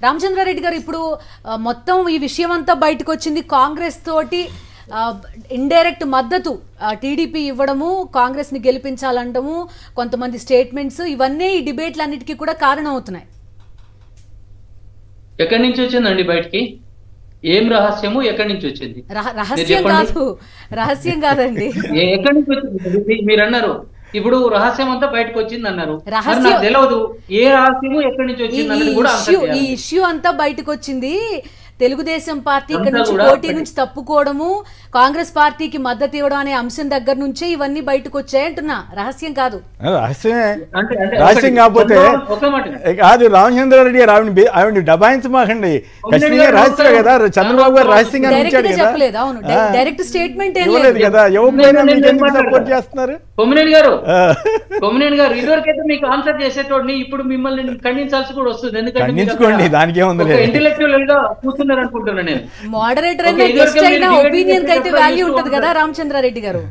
రామచంద్రారెడ్డి గారు ఇప్పుడు ఆ, మొత్తం ఈ విషయం అంతా బయటకు వచ్చింది కాంగ్రెస్ తోటి ఇండైరెక్ట్ మద్దతు టీడీపీ ఇవ్వడము కాంగ్రెస్ ని గెలిపించాలంటము కొంతమంది స్టేట్మెంట్స్ ఇవన్నీ ఈ డిబేట్లన్నిటికీ కూడా కారణం అవుతున్నాయి ఎక్కడి నుంచి వచ్చిందండి బయటికి ఏం రహస్యము ఎక్కడి నుంచి వచ్చింది రహ- మీరు రహస్యం చెప్పండి. కాదు రహస్యం కాదండి ఏ- ఎక్కడి నుంచి వచ్చింది మీ- మీరు అన్నారు ఇప్పుడు రహస్యం అంతా బయటకు వచ్చింది అన్నారు మరి రహస్యం- నాకు తెలియదు ఏ రహస్యము ఎక్కడి నుంచి ఈ వచ్చింది ఈ అన్నది కూడా ఇష్యూ answer ఈ చేయాలి. ఇష్యూ అంతా బయటకు వచ్చింది తెలుగుదేశం పార్టీ ఇక్కడ అంతా నుంచి కూడా పోటీ ఒకటి. నుంచి తప్పుకోవడము కాంగ్రెస్ పార్టీకి మద్దతు ఇవ్వడం అనే అంశం దగ్గర నుంచే ఇవన్నీ బయటకు వచ్చాయి అంటున్నా రహస్యం కాదు రహస్యమే అంటే అంటే రహస్యం ఒకటి- కాకపోతే ఒక మాట ఏ కాదు రామచంద్రారెడ్డి గారు ఆవిడ బి- ఆవిడ డబాయించమాకండి ఖచ్చితంగా రహస్యమే కదా చంద్రబాబు గారు రహస్యంగా డైరెక్ట్ ఉంచాడు గా కదా చెప్పలేదు అవును ఆ. డైరెక్ట్ స్టేట్మెంట్ ఏం ఇవ్వలేదు లేదు కదా ఇవ్వకపోయినా నేను- మీకు నేను ఎందుకు సపోర్ట్ మాట్లాడతా. చేస్తున్నారు కొమ్మినేని గారు ఆ. కొమ్మినేని గారు ఇదివరకైతే మీకు ఆన్సర్ చేసేటోడిని ఇప్పుడు మిమ్మల్ని ఖండించాల్సి కూడా వస్తుంది ఎందుకంటే మీరు ఖండించుకోండి, అక్కడ దానికి ఏముందిలే. ఒక ఇంటెలెక్చువల్ గా కూర్చున్నారు అనుకుంటున్నాను నేను మోడరేటర్ Okay, అయినా ఇదివరకు గెస్ట్ అయినా మీరు debate ఒపీనియన్ కి అయితే చేసేటప్పుడు వాల్యూ ఇస్తూ ఉంటది కదా ఉంటారు. రామచంద్రారెడ్డి గారు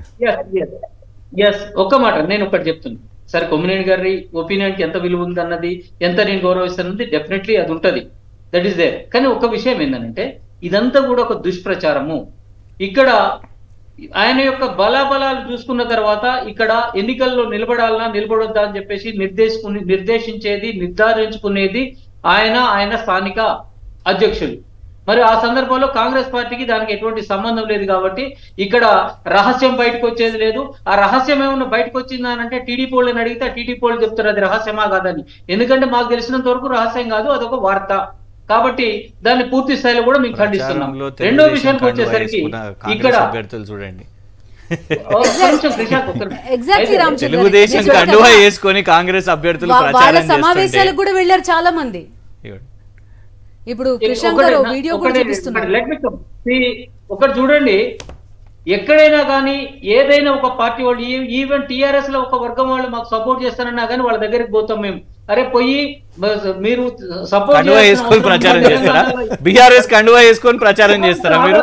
ఎస్ ఒక్క మాట నేను ఒకటి చెప్తున్నా సరే కొమ్మినేని గారి ఒపీనియన్ కి ఎంత విలువ ఉంది అన్నది ఎంత నేను గౌరవిస్తానన్నది డెఫినెట్లీ అది ఉంటది దట్ ఈస్ దేర్ కానీ ఒక విషయం ఏంటంటే ఇదంతా కూడా ఒక దుష్ప్రచారము ఇక్కడ ఆయన యొక్క బలాబలాలు చూసుకున్న తర్వాత ఇక్కడ ఎన్నికల్లో నిలబడాలన్నా నిలబడొద్దా అని చెప్పేసి నిర్దేశించుకుని నిర్దేశించేది నిర్ధారించుకునేది ఆయన ఆయన స్థానిక అధ్యక్షులు మరి ఆ సందర్భంలో కాంగ్రెస్ పార్టీకి దానికి ఎటువంటి సంబంధం లేదు కాబట్టి ఇక్కడ రహస్యం బయటకు వచ్చేది లేదు ఆ రహస్యం ఏమన్నా బయటకు వచ్చిందా అని అంటే టీడీపీ వాళ్ళని అడిగితే ఆ టీడీపీ వాళ్ళు చెప్తారు అది రహస్యమా కాదని ఎందుకంటే మాకు తెలిసినంత వరకు రహస్యం కాదు అదొక వార్త కాబట్టి దాన్ని పూర్తి స్థాయిలో కూడా మేము ఖండిస్తున్నాం ప్రచారంలో రెండో తెలుగుదేశం విషయానికి కండువా వచ్చేసరికి వేసుకున్న ఇక్కడ కాంగ్రెస్ అభ్యర్థులు చూడండి ఒక్క నిమిషం క్రిషాంక్, ఒక్క నిమిషం. ఎగ్జాక్ట్లీ అయితే- రామచంద్ర తెలుగుదేశం నిజమే కదా. కండువా వేసుకొని కాంగ్రెస్ అభ్యర్థులు వా- వాళ్ళ ప్రచారం సమావేశాలకు చేస్తుంటే కూడా వెళ్ళారు చాలా మంది ఇవ్వండి. ఇప్పుడు ఒకటే కృష్ణ గారు నా- వీడియో కూడా ఒకటే చూపిస్తున్నారు let me come. See, ఒకటి చూడండి ఎక్కడైనా కానీ ఏదైనా ఒక పార్టీ వాళ్ళు ఈ- ఈవెన్ టిఆర్ఎస్ లో ఒక వర్గం వాళ్ళు మాకు సపోర్ట్ చేస్తారన్నా కానీ వాళ్ళ దగ్గరికి పోతాం మేము అరే పోయి బస్ మీరు సపోర్ట్ కండువా వేసుకొని ప్రచారం చేస్తారా బీఆర్ఎస్ కండువా వేసుకొని ప్రచారం చేస్తారా మీరు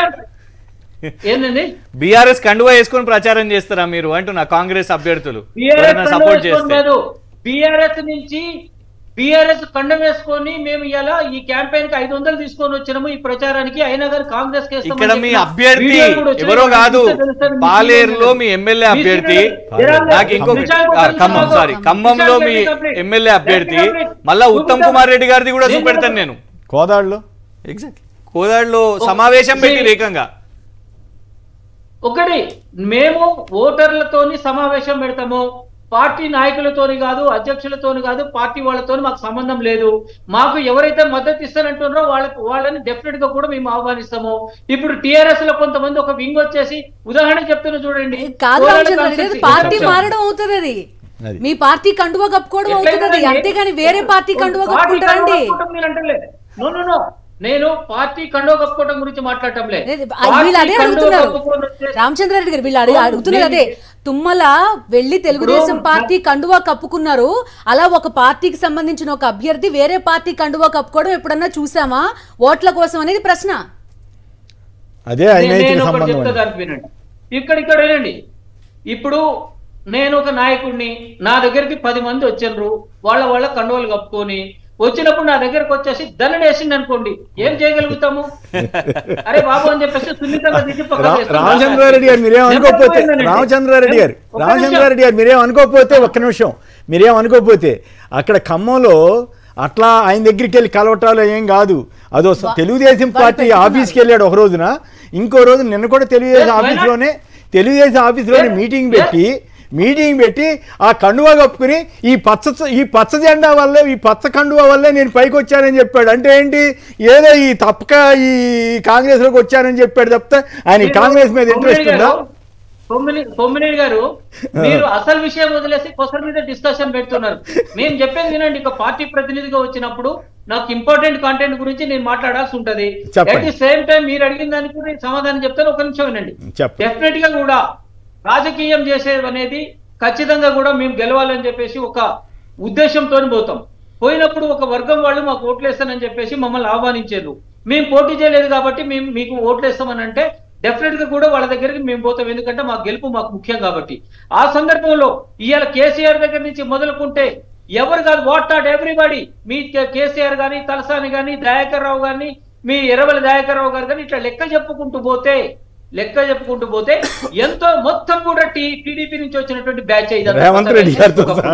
ఏంటండి బీఆర్ఎస్ కండువా వేసుకొని ప్రచారం చేస్తారా మీరు అంటున్నా కాంగ్రెస్ అభ్యర్థులు ఎవరైనా సపోర్ట్ చేస్తే బిఆర్ఎస్ నుంచి బిఆర్ఎస్ కండ వేసుకొని మేము ఇలా ఈ క్యాంపెయిన్ కి ఐదు వందలు తీసుకొని వచ్చినాము ఈ ప్రచారానికి అయినా కానీ కాంగ్రెస్ కి వేస్తామని ఇక్కడ మీ చెప్పిన అభ్యర్థి వీడియోలు కూడా వచ్చినాయి. ఎవరో కాదు మీకు తెలుసా? మీకు పాలేరులో తెలుసా? మీ ఎమ్మెల్యే మీ అభ్యర్థి శ్రీరామ్ నాకు ఇంకొక విశాఖ ఆ, ఖమ్మం విశాఖ సారీ ఖమ్మంలో మీ విశాఖ ఎమ్మెల్యే అభ్యర్థి విశాఖ మళ్ళా ఉత్తమ్ కుమార్ రెడ్డి గారిది కూడా నేను చూపెడతాను నేను కోదాడులో ఎగ్జాక్ట్ కోదాడులో సమావేశం పెట్టి ఏకంగా ఒకటి మేము ఓటర్లతోని సమావేశం పెడతాము పార్టీ నాయకులతోని కాదు అధ్యక్షులతోని కాదు పార్టీ వాళ్ళతోని మాకు సంబంధం లేదు మాకు ఎవరైతే మద్దతు ఇస్తారంటున్నారో వాళ్ళకి వాళ్ళని డెఫినెట్ గా కూడా మేము ఆహ్వానిస్తాము ఇప్పుడు టిఆర్ఎస్ లో కొంతమంది ఒక వింగ్ వచ్చేసి ఉదాహరణ చెప్తున్నా చూడండి కాదు కోలాడ రామచంద్రారెడ్డి constituency. పార్టీ కొంచెం. మారడం అవుతుంది అది అది. మీ పార్టీ కండువా కప్పుకోవడం అవుతుంది అది ఎట్లయినా అంతేగాని వేరే పార్టీ కండువా పార్టీ కప్పుకుంటారండి కండువా కప్పుకోవటం మీరు అంటలే. No, no, no. నేను పార్టీ కండువా కప్పుకోవటం గురించి మాట్లాడటం లేదు లేదు, వీళ్ళు అదే అడుగుతున్నారు రామచంద్రారెడ్డి గారు వీళ్ళు అడిగి అడుగుతున్నారు అదే తుమ్మల వెళ్ళి తెలుగుదేశం ఇప్పుడు పార్టీ కండువా కప్పుకున్నారు అలా ఒక పార్టీకి సంబంధించిన ఒక అభ్యర్థి వేరే పార్టీ కండువా కప్పుకోవడం ఎప్పుడన్నా చూసామా ఓట్ల కోసం అనేది ప్రశ్న అదే అవినీతికి నేను ఒకటి సంబంధం చెప్తా అండి. దానికి వినండి ఇక్కడ ఇక్కడ వినండి ఇప్పుడు నేను ఒక నాయకుడిని నా దగ్గరికి పది మంది వచ్చిండ్రు వాళ్ళ వాళ్ళ కండువలు కప్పుకొని వచ్చినప్పుడు నా దగ్గరకు వచ్చేసి దండలు వేసింది అనుకోండి ఏం చేయగలుగుతాము అరే బాబు అని చెప్పేసి సున్నితంగా తీసి పక్కన రా- వేస్తాం. రామచంద్రారెడ్డి గారు మీరేం అనుకోకపోతే నెంబర్ పోయిందండి. రామచంద్రారెడ్డి గారు ఒక్క నిమిషం. రామచంద్రారెడ్డి గారు మీరేం అనుకోకపోతే ఒక్క నిమిషం మీరేం అనుకోకపోతే అక్కడ ఖమ్మంలో అట్లా ఆయన దగ్గరికి వెళ్ళి కలవటాలు ఏం కాదు అదో స- తెలుగుదేశం పార్టీ ఆఫీస్కి వెళ్ళాడు ఒక రోజున ఇంకో రోజు నిన్న కూడా తెలుగుదేశం Yes, why not? ఆఫీస్లోనే తెలుగుదేశం ఆఫీస్లోనే Yes, మీటింగ్ yes. పెట్టి మీటింగ్ పెట్టి ఆ కండువా కప్పుకుని ఈ పచ్చ ఈ పచ్చ జెండా వల్లే ఈ పచ్చ కండువా వల్లే నేను పైకి వచ్చానని చెప్పాడు అంటే ఏంటి ఏదో ఈ తప్పక ఈ కాంగ్రెస్లోకి వచ్చానని చెప్పాడు తప్పితే ఆయన మీరు కాంగ్రెస్ మీద ఇంట్రెస్ట్ కొమ్మినేని ఉందా గారు, కొమ్మిని కొమ్మినేని గారు మీరు అసలు విషయం వదిలేసి కొసల మీద డిస్కషన్ పెడుతున్నారు మేము చెప్పేది వినండి ఇక పార్టీ ప్రతినిధిగా వచ్చినప్పుడు నాకు ఇంపార్టెంట్ కాంటెంట్ గురించి నేను మాట్లాడాల్సి ఉంటది చెప్పండి. అట్ ది సేమ్ టైం మీరు అడిగిన దానికి కూడా నేను సమాధానం చెప్తాను ఒక నిమిషం వినండి చెప్పండి డెఫినెట్ గా కూడా రాజకీయం చేసేది అనేది ఖచ్చితంగా కూడా మేము గెలవాలని చెప్పేసి ఒక ఉద్దేశంతో పోతాం పోయినప్పుడు ఒక వర్గం వాళ్ళు మాకు ఓట్లు వేస్తానని చెప్పేసి మమ్మల్ని ఆహ్వానించారు మేము పోటీ చేయలేదు కాబట్టి మేము మీకు ఓట్లు వేస్తామని అంటే డెఫినెట్ గా కూడా వాళ్ళ దగ్గరికి మేము పోతాం ఎందుకంటే మా గెలుపు మాకు ముఖ్యం కాబట్టి ఆ సందర్భంలో ఇవాళ కేసీఆర్ దగ్గర నుంచి మొదలుకుంటే ఎవరు కాదు వాట్ నాట్ ఎవ్రీబడి మీ కే- కేసీఆర్ గాని తలసాని గాని దయాకర్ రావు గాని మీ ఎర్రవల్లి దయాకర్ రావు గారు కానీ ఇట్లా లెక్క చెప్పుకుంటూ పోతే లెక్క చెప్పుకుంటూ పోతే ఎంతో మొత్తం కూడా టీ టీడీపీ నుంచి వచ్చినటువంటి బ్యాచ్ రేవంత్ రెడ్డి గారితో సహా.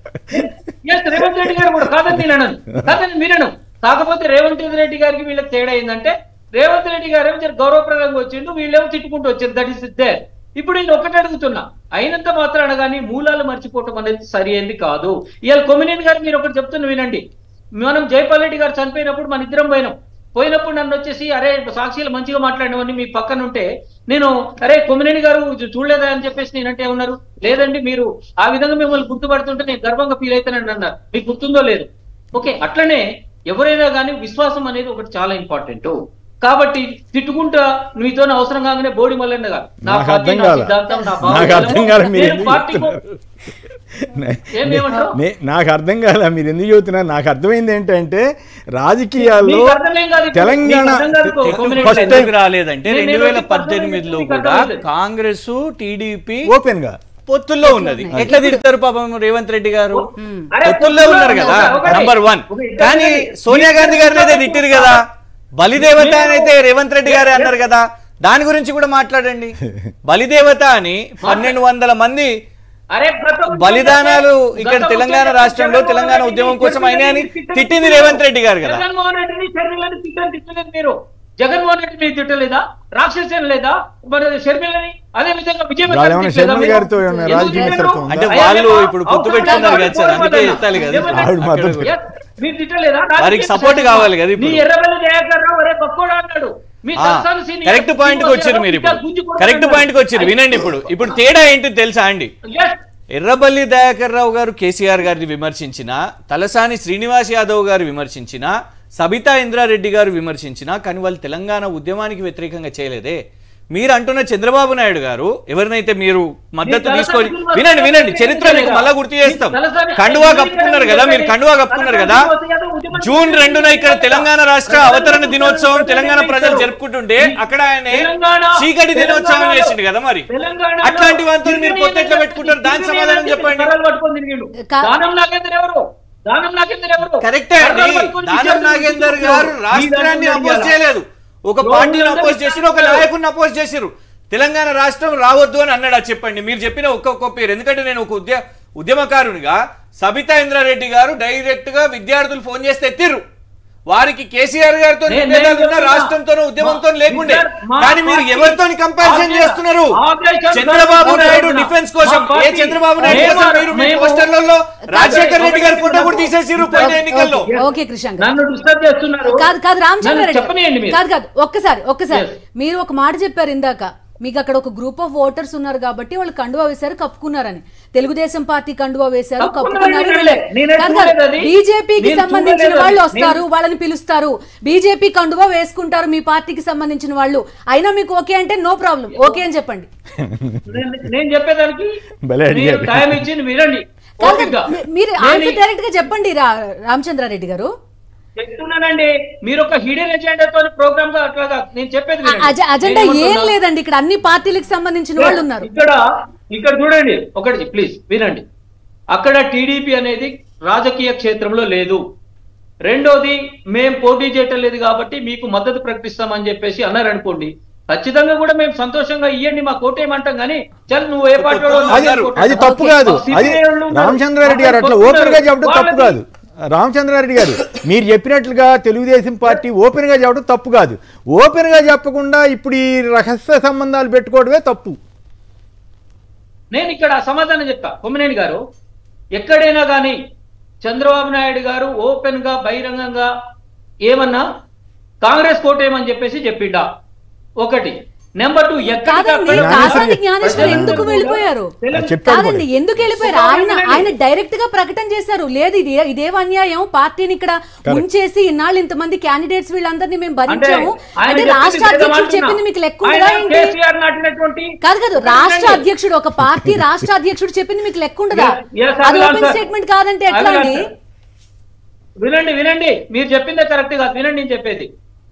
ఎస్ రేవంత్ రెడ్డి గారు కూడా కాదని నేను అనను కాదని మీరను కాకపోతే రేవంత్ రెడ్డి గారికి వీళ్ళకి తేడా ఏంటంటే రేవంత్ రెడ్డి గారు ఏమో జర గౌరవప్రదంగా వచ్చిండు వీళ్ళేమో తిట్టుకుంటూ వచ్చారు దట్ ఇస్ దే ఇప్పుడు నేను ఒకటి అడుగుతున్నా అయినంత మాత్రాన కానీ మూలాలు మర్చిపోవటం అనేది సరి అయింది కాదు ఇవాళ కొమ్మినేని గారు మీరు ఒకటి చెప్తున్న వినండి మనం జైపాల్ రెడ్డి గారు చనిపోయినప్పుడు మన ఇద్దరం పోయినాం పోయినప్పుడు నన్ను వచ్చేసి అరే సాక్షిలు మంచిగా మాట్లాడినవని మీ పక్కన ఉంటే నేను అరే కొమ్మినేని గారు చూ- చూడలేదా అని చెప్పేసి నేనంటే ఉన్నారు లేదండి మీరు ఆ విధంగా మిమ్మల్ని గుర్తుపడుతుంటే నేను గర్వంగా ఫీల్ అవుతానని అన్నారు మీకు గుర్తుందో లేదు ఓకే అట్లనే ఎవరైనా కానీ విశ్వాసం అనేది ఒకటి చాలా ఇంపార్టెంట్ కాబట్టి తిట్టుకుంటా మీతో అవసరం కాగానే బోడి మల్లన్న గారు నా నాకు పార్టీ, అర్థం నా కాల సిద్ధాంతం, నా నాకు భావజాలము, అర్థం కాల మీరు నేను ఎందుకు పార్టీకి చెప్తున్నారు? నే- ఏం ఏమంటావు? నే- నాకు అర్థం కాల మీరు ఎందుకు చెబుతున్నారు నాకు అర్థమైంది ఏంటంటే రాజకీయాల్లో మీకు అర్థమేం కాదు ఇప్పుడు. తెలంగాణ మీకు అర్థం కాదు ఇప్పుడు. ఫస్ట్ కొమ్మినేని టైం ఎందుకు రాలేదంటే నేను రెండు వేల నేను పద్దెనిమిదిలో మీకు కూడా అర్థమైంది. కాంగ్రెస్ టీడీపీ ఓపెన్ గా పొత్తుల్లో ఉన్నది ఎట్లా తిడతారు పాపం రేవంత్ రెడ్డి గారు అరే, పొత్తుల్లో ఉన్నారు కదా ఒకటి. నంబర్ వన్ ఒకటి. కానీ సోనియా గాంధీ గారిని అయితే తిట్టిరు కదా బలిదేవత అని అయితే రేవంత్ రెడ్డి గారే అన్నారు కదా దాని గురించి కూడా మాట్లాడండి బలిదేవత అని పన్నెండు వందల మంది అరే గతం బలిదానాలు ఇక్కడ గతం తెలంగాణ వచ్చే- రాష్ట్రంలో జగన్మోహన్ తెలంగాణ రెడ్డిని ఉద్యమం కోసం అయినా అని తిట్టలేదు తిట్టింది మీరు. రేవంత్ రెడ్డి గారు కదా జగన్మోహన్ రెడ్డిని షర్మిలని తిట్టని తిట్టలేదు మీరు జగన్మోహన్ రెడ్డి మీరు తిట్టలేదా రాక్షసేన లేదా మరి షర్మిలని అదే విధంగా విజయ వాళ్ళు ఏమైనా షర్మిల గారితో ఏమైనా రాజకీయ మిత్రత్వం ఉందా? అంటే వాళ్ళు ఇప్పుడు పొత్తు పెట్టుకున్నారు కదా సార్, అందుకే ఎత్తాలి కదా. ఆవిడ మద్దతు అక్కడ మీరు తిట్టలేదా వారికి support కావాలి కదా ఇప్పుడు. మీ ఎర్రబెల్లి దయాకర్ రావు అరే పక్కోడా అన్నాడు మీ దర్శన్ సీనియర్ కరెక్ట్ పాయింట్ కి వచ్చారు మీరు ఇప్పుడు గుంజు కొడతాడు కరెక్ట్ అన్నాడు. పాయింట్ కి వచ్చారు వినండి ఇప్పుడు ఇప్పుడు తేడా ఏంటి తెలుసా అండి Yes. ఎర్రబల్లి దయాకర్ రావు గారు కేసీఆర్ గారిని విమర్శించిన తలసాని శ్రీనివాస్ యాదవ్ గారు విమర్శించిన సబితా ఇంద్రారెడ్డి గారు విమర్శించిన కానీ వాళ్ళు తెలంగాణ ఉద్యమానికి వ్యతిరేకంగా చేయలేదే మీరు అంటున్న చంద్రబాబు నాయుడు గారు ఎవరినైతే మీరు మద్దతు మీరు తీసుకొని తలసాని వినండి వినండి శ్రీనివాస్ చరిత్ర మీకు యాదవ్ మళ్ళా గుర్తు చేస్తాం తలసాని కండువా శ్రీనివాస్ కప్పుకున్నారు యాదవ్ కదా మీరు కండువా కప్పుకున్నారు కదా తలసాని శ్రీనివాస్ యాదవ్ ఉద్యమం జూన్ చేశారు. రెండున ఇక్కడ తెలంగాణ రాష్ట్ర అవతరణ దినోత్సవం తెలంగాణ ప్రజలు జరుపుకుంటుంటే అక్కడ ఆయన తెలంగాణ- చీకటి దినోత్సవం తెలంగాణలో- చేసిండు కదా మరి తెలంగాణలో అట్లాంటి వాటితో మీరు పొత్తు ఎట్లా పెట్టుకుంటారు దాని తిరిగి సమాధానం తిరిగి చెప్పండి కర్రలు పట్టుకొని తిరిగిండు. కా- దానం నాగేందర్ ఎవరు దానం నాగేందర్ ఎవరు కరెక్టే అండి కర్రలు పట్టుకొని దానం తీసుకెళ్ళి నాగేందర్ తీసుకెళ్ళి గారు రాష్ట్రాన్ని ఈ అపోజ్ దాంట్లో చేయలేదు ఒక రోజు పార్టీని అందరూ అపోజ్ చేసిరు ఒక నాయకుడిని అపోజ్ చేసిరు తెలంగాణ రాష్ట్రం రావద్దు అని అన్నాడు అది చెప్పండి మీరు చెప్పిన ఒక్కొక్క పేరు ఎందుకంటే నేను ఒక ఉద్య ఉద్యమకారునిగా సబితా ఇంద్రారెడ్డి గారు డైరెక్ట్ గా విద్యార్థులు ఫోన్ చేస్తే ఎత్తిర్రు వారికి కేసీఆర్ గారితో నేను- నివేదనలు ఉన్న నేను రాష్ట్రంతోనూ ఉద్యమంతో మా- లేకుండే మా కానీ మీరు పార్టీ- ఎవరితో కంపారిజన్ ఆపరేషన్- చేస్తున్నారు ఆపరేషన్ చంద్రబాబు కరుణ నాయుడు కరుణ. డిఫెన్స్ కోసం మా ఏ పార్టీ- చంద్రబాబు నాయుడు మేము- కోసం మీరు మీ మేము- పోస్టర్లలో రాజశేఖర్ రెడ్డి గారి ఒకటి ఫోటో కూడా తీసేసిర్రు పోయిన ఓకే, ఎన్నికల్లో ఓకే, ఓకే కృష్ణ నన్ను డిస్టర్బ్ చేస్తున్నారు కాదు కాదు రామచంద్ర నన్ను రెడ్డి చెప్పనీయండి మీరు కాదు కాదు ఒక్కసారి ఒక్కసారి Yes. మీరు ఒక మాట చెప్పారు ఇందాక మీకు అక్కడ ఒక గ్రూప్ ఆఫ్ ఓటర్స్ ఉన్నారు కాబట్టి వాళ్ళు కండువా వేశారు కప్పుకున్నారని తెలుగుదేశం పార్టీ కండువా వేశారు కప్పుకున్నారు, కప్పుకున్నారు నేను వెళ్ళారు. నేనే కాదు చూడలేదు కాదు అది. బీజేపీకి నేను సంబంధించిన చూడలేదు వాళ్ళు అది. వస్తారు నేను- వాళ్ళని పిలుస్తారు బీజేపీ కండువా వేసుకుంటారు మీ పార్టీకి సంబంధించిన వాళ్ళు అయినా మీకు ఓకే అంటే నో ప్రాబ్లం ఓకే అని చెప్పండి నేను- నేను చెప్పేదానికి భలే అడిగారు. మీరు టైం ఇచ్చింది వినండి కాదు ఓపికగా. మీ- మీరు నేను ఆన్సర్ డైరెక్ట్ గా చెప్పండి రా- రామచంద్రారెడ్డి గారు చెప్తున్నానండి మీరు ఒక హిడెన్ ఎజెండాతో ప్రోగ్రామ్ గా అట్లాగా నేను చెప్పేది ఆ వినండి. అజ- అజెండా నేను ఏం ఏమంటున్నా? లేదండి ఇక్కడ అన్ని పార్టీలకు సంబంధించిన వాళ్ళు ఉన్నారు ఇక్కడ ఇక్కడ చూడండి ఒకటి ప్లీజ్ వినండి అక్కడ టీడీపీ అనేది రాజకీయ క్షేత్రంలో లేదు రెండోది మేం పోటీ చేయటం లేదు కాబట్టి మీకు మద్దతు ప్రకటిస్తామని చెప్పేసి అన్నారు అనుకోండి ఖచ్చితంగా కూడా మేము సంతోషంగా ఇవ్వండి మా కోటేమంటాం కానీ చల్ నువ్వు ఏ పార్టీ వాడో అది నాకు కోట. అది తప్పు ఓకే. కాదు సిపిఐ అది వాళ్ళు ఉన్నారు. రామచంద్రారెడ్డి గారు అట్లా వాళ్ళు ఓపెన్ గా చెప్పడం తప్పు వాళ్ళది- కాదు రామచంద్రారెడ్డి గారు మీరు చెప్పినట్లుగా తెలుగుదేశం పార్టీ ఓపెన్ గా చెప్పడం తప్పు కాదు ఓపెన్ గా చెప్పకుండా ఇప్పుడు ఈ రహస్య సంబంధాలు పెట్టుకోవడమే తప్పు నేను ఇక్కడ సమాధానం చెప్తా కొమ్మినేని గారు ఎక్కడైనా కానీ చంద్రబాబు నాయుడు గారు ఓపెన్ గా బహిరంగంగా ఏమన్నా కాంగ్రెస్ కోటేమని చెప్పేసి చెప్పిండా ఒకటి నెంబర్ టూ కాదండి కాసాని జ్ఞానేశ్వర్ ఎందుకు వెళ్ళిపోయారు చెప్పాడు కాదండి మరి. ఎందుకు వెళ్ళిపోయారు ఆయన ఆయన డైరెక్ట్ గా ప్రకటన చేశారు లేదు ఇది ఇదేం అన్యాయం పార్టీని ఇక్కడ ముంచేసి ఇన్నాళ్ళు ఇంతమంది క్యాండిడేట్స్ వీళ్ళందరినీ మేము భరించాము అంటే రాష్ట్ర అధ్యక్షుడు చెప్పింది మీకు లెక్క ఉండదా ఏంటి కేసీఆర్ నాటినటువంటి కాదు కాదు రాష్ట్ర అధ్యక్షుడు ఒక పార్టీ రాష్ట్ర అధ్యక్షుడు చెప్పింది మీకు లెక్క ఉండదా Yes, yes, అది అభిలాష్ ఓపెన్ sir. స్టేట్మెంట్ కాదంటే ఎట్లా అభిలాష్ అండి sir. వినండి వినండి మీరు చెప్పిందే కరెక్ట్ కాదు వినండి నేను చెప్పేది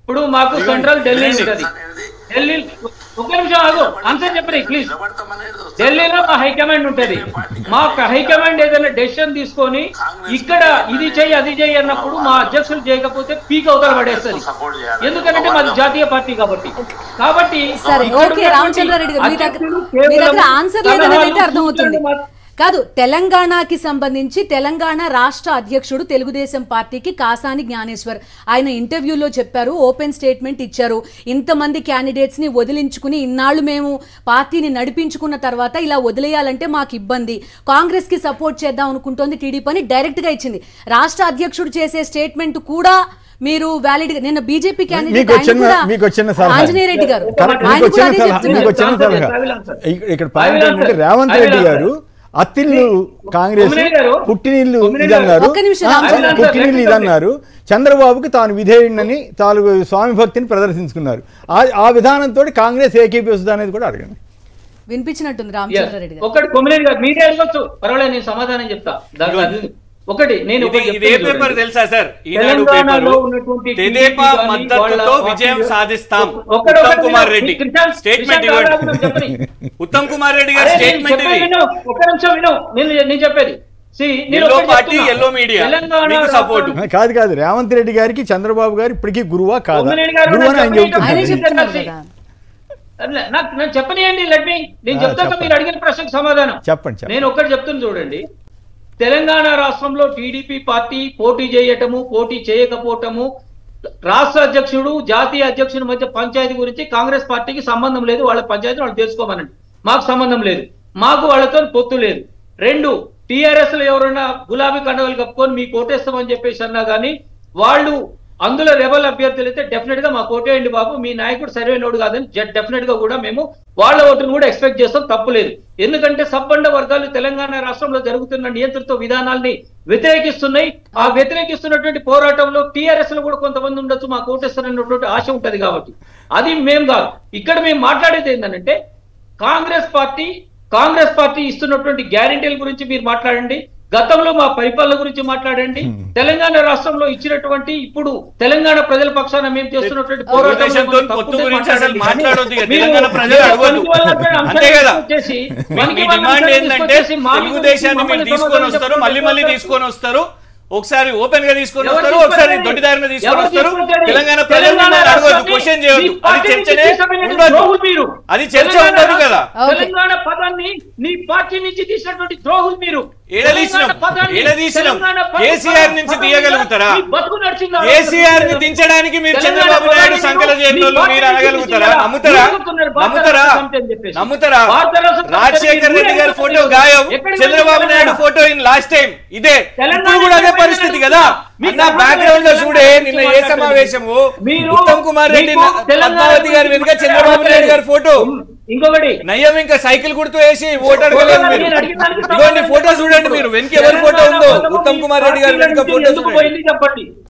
ఇప్పుడు మాకు సెంట్రల్ ఢిల్లీ వినండి. ఉంటది ఢిల్లీ ఒక నిమిషం ఆగు ఆన్సర్ చెప్పండి ప్లీజ్ ఢిల్లీలో మా హైకమాండ్ ఉంటది మా హైకమాండ్ ఏదైనా డెసిషన్ తీసుకొని ఇక్కడ ఇది చెయ్యి అది చెయ్యి అన్నప్పుడు మా అధ్యక్షులు చేయకపోతే పీక్ అవతల పడేస్తుంది ఎందుకంటే మాది జాతీయ పార్టీ కాబట్టి కాబట్టి సరే ఇక్కడ ఓకే రామచంద్రారెడ్డి గారు మీ దగ్గర అధ్యక్షులు మీ దగ్గర కేవలం ఆన్సర్ లేదని అయితే సలహాలు, అర్థమవుతుంది సూచనలు మాత్రం- కాదు తెలంగాణకి సంబంధించి తెలంగాణ రాష్ట్ర అధ్యక్షుడు తెలుగుదేశం పార్టీకి కాసాని జ్ఞానేశ్వర్ ఆయన ఇంటర్వ్యూలో చెప్పారు ఓపెన్ స్టేట్మెంట్ ఇచ్చారు ఇంతమంది క్యాండిడేట్స్ ని వదిలించుకుని ఇన్నాళ్ళు మేము పార్టీని నడిపించుకున్న తర్వాత ఇలా వదిలేయాలంటే మాకు ఇబ్బంది కాంగ్రెస్ కి సపోర్ట్ చేద్దాం అనుకుంటోంది టీడీపీ అని డైరెక్ట్ గా ఇచ్చింది రాష్ట్ర అధ్యక్షుడు చేసే స్టేట్మెంట్ కూడా మీరు వ్యాలిడ్ నిన్న బీజేపీ క్యాండిడేట్ మీకు ఆయన చిన్న కూడా మీకు చిన్న సలహా ఆంజనేయ రెడ్డి గారు కరెక్ట్, ఆయన మీకు కూడా చిన్న అదే సలహా చెప్తున్నారు మీకు చిన్న answer సలహా చేస్తా, I will answer. ఇక్కడ- ఇక్కడ I పాయింట్ will ఏంటంటే answer. Revanth I will Reddy answer. Garu అత్తిల్లు Congress Kommineni గారు, పుట్టినిల్లు కొమ్మినేని ఇది గారు, అన్నారు ఒక్క నిమిషం, ఆ, రామచంద్ర గారు. పుట్టినిల్లు ఇది అన్నారు చంద్రబాబుకి తాను విధేయుడినని తాను స్వామి భక్తిని ప్రదర్శించుకున్నారు ఆ- ఆ విధానంతో కాంగ్రెస్ ఏకీపిస్తుంది అనేది కూడా అడగండి వినిపించినట్టుంది Yes. రామచంద్రారెడ్డి గారు ఒకటి కొమ్మినేని గారు మీరే అడగచ్చు పర్వాలేదు నేను సమాధానం చెప్తా దాంట్లో అది ఉంది. ఒకటి నేను ఇది ఒకటి ఇది ఏ చెప్తాను పేపర్ చూడండి. తెలుసా సార్ ఈనాడు తెలంగాణలో పేపరు ఉన్నటువంటి తెదేపా టీడీపీ గాని మద్దతుతో వాళ్ళ విజయం పార్టీలు- సాధిస్తాం ఒక్కడు ఉత్తమ్ ఒకటి కుమార్ విను. రెడ్డి కృష్ణ- స్టేట్మెంట్ కృష్ణ ఇవ్వండి గారు చెప్పని. ఉత్తమ్ కుమార్ రెడ్డి గారి అరే, నేను స్టేట్మెంట్ చెప్పేది ఇది విను. ఒక్క నిమిషం విను నేను నేను చెప్పేది See, నేను Yellow ఒకటి party, చెప్తున్నా. yellow media. తెలంగాణ మీకు support. రాష్ట్రం- కాదు కాదు రేవంత్ రెడ్డి గారికి చంద్రబాబు గారు ఇప్పటికీ గురువా కాదా కొమ్మినేని గారు గురువు అని ఆయన చెప్పండి. ఆయనే చెబుతున్నారు చెప్తున్నారు కదా అట్లా, నాకు నేను చెప్పనియండి లెట్ మీ నేను ఆ, చెప్తాక చెప్పండి. మీరు అడిగిన ప్రశ్నకు సమాధానం చెప్పండి చెప్పండి నేను ఒక్కటి చెప్తున్నా చూడండి తెలంగాణ రాష్ట్రంలో టీడీపీ పార్టీ పోటీ చేయటము పోటీ చేయకపోవటము రాష్ట్ర అధ్యక్షుడు జాతీయ అధ్యక్షుడి మధ్య పంచాయతీ గురించి కాంగ్రెస్ పార్టీకి సంబంధం లేదు వాళ్ళ పంచాయతీ వాళ్ళు తెలుసుకోమనండి మాకు సంబంధం లేదు మాకు వాళ్ళతో పొత్తు లేదు రెండు టిఆర్ఎస్ లో ఎవరైనా గులాబీ కండవలు కప్పుకొని మీకు ఓటేస్తామని చెప్పేసి అన్నా కానీ వాళ్ళు అందులో రెబల్ అభ్యర్థులు అయితే డెఫినెట్ గా మాకు ఓటేయండి బాబు మీ నాయకుడు సరైనోడు కాదని డెఫినెట్ గా కూడా మేము వాళ్ళ ఓటును కూడా ఎక్స్పెక్ట్ చేస్తాం తప్పులేదు ఎందుకంటే సబ్బండ వర్గాలు తెలంగాణ రాష్ట్రంలో జరుగుతున్న నియంత్రిత విధానాల్ని వ్యతిరేకిస్తున్నాయి ఆ వ్యతిరేకిస్తున్నటువంటి పోరాటంలో టిఆర్ఎస్ లో కూడా కొంతమంది ఉండొచ్చు మాకు ఓటేస్తారన్నటువంటి ఆశ ఉంటది కాబట్టి అది మేము కాదు ఇక్కడ మేము మాట్లాడేది ఏంటంటే కాంగ్రెస్ పార్టీ కాంగ్రెస్ పార్టీ ఇస్తున్నటువంటి గ్యారెంటీల గురించి మీరు మాట్లాడండి గతంలో మా పరిపాలన గురించి మాట్లాడండి తెలంగాణ రాష్ట్రంలో ఇచ్చినటువంటి ఇప్పుడు తెలంగాణ ప్రజల పక్షాన మేము చేస్తున్నటువంటి పోరాటంలో తెలుగుదేశంతో ఏమైనా పొత్తు తప్పుంటే గురించి అసలు మాట్లాడండి. మాట్లాడొద్దు ఇక. మీరు తెలంగాణ ప్రజలు మీరు అడగొద్దు. పనికి వాళ్ళ అంశాన్ని అంతే కదా? తీసుకొచ్చేసి, మీ- పనికి మీ వాళ్ళ డిమాండ్ అంశాన్ని ఏంటంటే తీసుకొచ్చేసి మా మీద తెలుగుదేశాన్ని మీరు మమ్మల్ని తీసుకొని సమాధానం వస్తారు మళ్ళీ మళ్ళీ చెప్పండి. తీసుకొని వస్తారు ఒకసారి ఓపెన్ గా తీసుకొని ఎవరు వస్తారు తీసుకొచ్చారు? ఒకసారి దొడ్డిదారిన తీసుకొని ఎవరు వస్తారు తీసుకొచ్చారు? తెలంగాణ ప్రజలు తెలంగాణ మిమ్మల్ని అడగొద్దు రాష్ట్రాన్ని క్వశ్చన్ మీ చేయొద్దు అది పార్టీ చర్చనే నుంచి తీసినటువంటి ఉండదు ద్రోహులు మీరు. అది చర్చ తెలంగాణ ఉండదు కదా ఓకే. తెలంగాణ పదాన్ని నీ పార్టీ నుంచి తీసినటువంటి ద్రోహులు మీరు ఏడదీసినాం. తెలంగాణ పదాన్ని- ఏడదీసినాం. తెలంగాణ పద- కేసీఆర్ నుంచి పదాన్ని తీయగలుగుతారా? మీ బతుకు నడిచిందా? కేసీఆర్ ని దించడానికి మీరు తెలంగాణ చంద్రబాబు నాయుడు పదాన్ని సంకల మీరు- చేరినోళ్ళు మీ మీరు పార్టీ అనగలుగుతారా నుంచి నమ్ముతారా తీసుకున్నారు. భారత నమ్ముతారా రాష్ట్ర సమితి అని చెప్పేసి. నమ్ముతారా భారత రాష్ట్ర సమితి రాజశేఖర్ మీరు రెడ్డి గారి ఎక్కడ ఫోటో పోయినా గాయం ఎక్కడికి చంద్రబాబు పోయినా Naidu photo in last time ఇదే తెలంగాణ ఇప్పుడు కూడా అదే ఎక్కడ పరిస్థితి పోయినా కదా మీ అన్న తెలంగాణ బ్యాక్గ్రౌండ్ లో తెలంగాణ చూడే గురించి నిన్న ఏ మాట్లాడండి. సమావేశము మీరు ఉత్తమ్ కుమార్ రెడ్డి మీకు తెలంగాణ పద్మావతి గారి వెనుక గురించి చంద్రబాబు నాయుడు గారి ఫోటో ఇంకొకటి నయ్యం ఇంకా సైకిల్ గుర్తు వేసి ఓటు అడగలేదు మీరు నేను అడిగిన దానికి ఇదిగోండి ఫోటో చూడండి మీరు వెనక ఎవరి ఫోటో ఉందో తెలంగాణ ఉత్తమ్ కుమార్ రెడ్డి గారి వెనుక పార్టీ ఫోటో ఎందుకు చూడండి పోయింది చెప్పండి